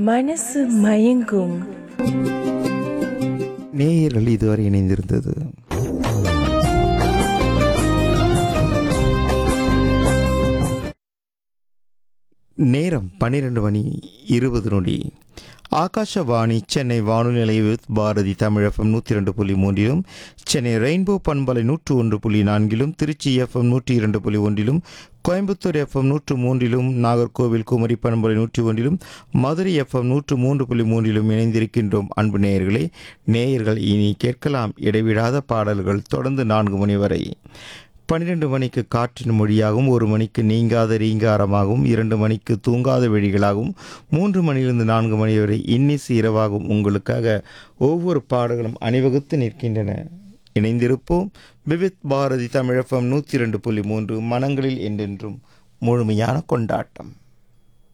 மனசு மயங்கும் நேயர்கள் இதுவரை இணைந்திருந்தது நேரம் பன்னிரண்டு மணி இருபது நொடி ஆகாஷவாணி சென்னை வானொலி நிலைய வித் பாரதி தமிழகம் நூற்றி ரெண்டு புள்ளி மூன்றிலும் சென்னை ரெயின்போ பண்பலை நூற்று ஒன்று புள்ளி நான்கிலும் திருச்சி எஃப்எம் நூற்றி இரண்டு புள்ளி ஒன்றிலும் கோயம்புத்தூர் எஃப்எம் நூற்று மூன்றிலும் நாகர்கோவில் குமரி பண்பலை நூற்றி ஒன்றிலும் மதுரை எஃப்எம் நூற்று மூன்று புள்ளி மூன்றிலும் இணைந்திருக்கின்றோம் அன்பு நேயர்களே நேயர்கள் இனி கேட்கலாம் இடைவிடாத பாடல்கள் தொடர்ந்து நான்கு மணி வரை பன்னிரண்டு மணிக்கு காற்றின் மொழியாகவும் ஒரு மணிக்கு நீங்காத ரீங்காரமாகவும் இரண்டு மணிக்கு தூங்காத வெடிகளாகவும் மூன்று மணியிலிருந்து நான்கு மணி வரை இன்னிசு இரவாகவும் உங்களுக்காக ஒவ்வொரு பாடல்களும் அணிவகுத்து நிற்கின்றன இணைந்திருப்போம் விவித் பாரதி தமிழகம் நூற்றி இரண்டு புள்ளி மூன்று மனங்களில் என்றென்றும் முழுமையான கொண்டாட்டம்